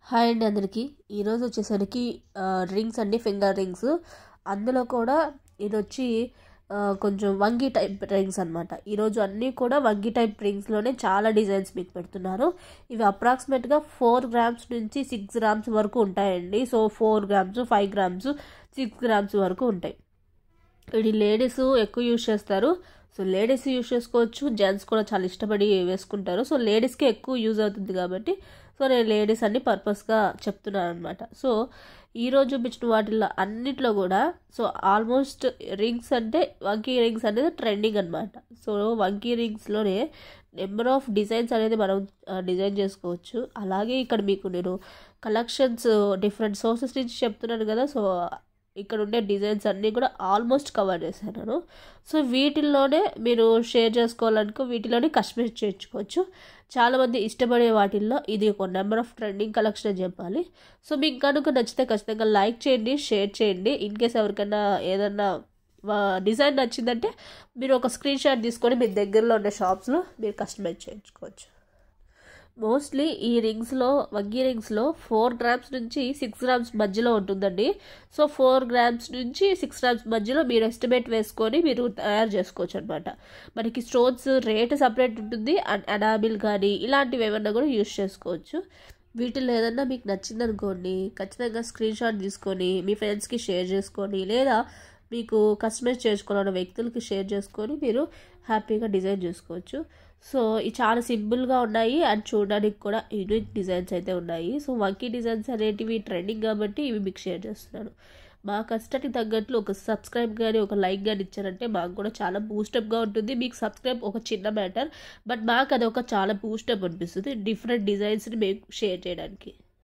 hi అండి అందరికీ ఈరోజు వచ్చేసరికి రింగ్స్ అండి ఫింగర్ రింగ్స్ అందులో కూడా ఇది వచ్చి ఆ, కొంచెం వంగి టైప్ రింగ్స్ అనమాట ఈరోజు అన్నీ కూడా వంగి టైప్ రింగ్స్లోనే చాలా డిజైన్స్ మీకు పెడుతున్నారు ఇవి అప్రాక్సిమేట్గా ఫోర్ గ్రామ్స్ నుంచి సిక్స్ గ్రామ్స్ వరకు ఉంటాయండి so four grams five grams six grams వరకు ఉంటాయి ఇది లేడీస్ ఎక్కువ యూజ్ చేస్తారు సో లేడీస్ యూజ్ చేసుకోవచ్చు జెంట్స్ కూడా చాలా ఇష్టపడి వేసుకుంటారు సో లేడీస్కి ఎక్కువ యూజ్ అవుతుంది కాబట్టి సో నేను లేడీస్ అన్ని పర్పస్గా చెప్తున్నాను అనమాట సో ఈరోజు చూపించిన వాటిల్లో అన్నిట్లో కూడా సో ఆల్మోస్ట్ రింగ్స్ అంటే వంకీ రింగ్స్ అనేది ట్రెండింగ్ అనమాట సో వంకీ రింగ్స్లోనే నెంబర్ ఆఫ్ డిజైన్స్ అనేది మనం డిజైన్ చేసుకోవచ్చు అలాగే ఇక్కడ మీకు నేను కలెక్షన్స్ డిఫరెంట్ సోర్సెస్ నుంచి చెప్తున్నాను కదా సో ఇక్కడ ఉండే డిజైన్స్ అన్నీ కూడా ఆల్మోస్ట్ కవర్ చేశాను సో వీటిల్లోనే మీరు షేర్ చేసుకోవాలనుకో వీటిలోనే కస్టమైజ్ చేయించుకోవచ్చు చాలామంది ఇష్టపడే వాటిల్లో ఇది ఒక నెంబర్ ఆఫ్ ట్రెండింగ్ కలెక్షన్ అని చెప్పాలి సో మీకు కనుక నచ్చితే ఖచ్చితంగా లైక్ చేయండి షేర్ చేయండి ఇన్ కేస్ ఎవరికైనా ఏదన్నా డిజైన్ నచ్చిందంటే మీరు ఒక స్క్రీన్ షాట్ తీసుకొని మీ దగ్గరలో ఉన్న షాప్స్లో మీరు కస్టమైజ్ చేయించుకోవచ్చు మోస్ట్లీ ఈ రింగ్స్లో వగ్గి రింగ్స్లో ఫోర్ గ్రామ్స్ నుంచి సిక్స్ గ్రామ్స్ మధ్యలో ఉంటుందండి సో ఫోర్ గ్రామ్స్ నుంచి సిక్స్ గ్రామ్స్ మధ్యలో మీరు ఎస్టిమేట్ వేసుకొని మీరు తయారు చేసుకోవచ్చు అనమాట మనకి స్టోన్స్ రేట్ సపరేట్ ఉంటుంది అండ్ అనాబిల్ కానీ ఇలాంటివి ఏమన్నా కూడా యూస్ చేసుకోవచ్చు వీటిలో ఏదన్నా మీకు నచ్చిందనుకోండి ఖచ్చితంగా స్క్రీన్ షాట్ తీసుకొని మీ ఫ్రెండ్స్కి షేర్ చేసుకొని లేదా మీకు కస్టమైజ్ చేసుకోవాలన్న వ్యక్తులకి షేర్ చేసుకొని మీరు హ్యాపీగా డిజైన్ చేసుకోవచ్చు సో ఇవి చాలా సింపుల్గా ఉన్నాయి అండ్ చూడడానికి కూడా యూనిక్ డిజైన్స్ అయితే ఉన్నాయి సో వంకీ డిజైన్స్ అనేటివి ట్రెండింగ్ కాబట్టి ఇవి మీకు షేర్ చేస్తున్నాను మా కష్టానికి తగ్గట్లు ఒక సబ్స్క్రైబ్ కానీ ఒక లైక్ కానీ ఇచ్చారంటే మాకు కూడా చాలా బూస్టప్గా ఉంటుంది మీకు సబ్స్క్రైబ్ ఒక చిన్న మ్యాటర్ బట్ మాకు అది ఒక చాలా బూస్టప్ అనిపిస్తుంది డిఫరెంట్ డిజైన్స్ని మేము షేర్ చేయడానికి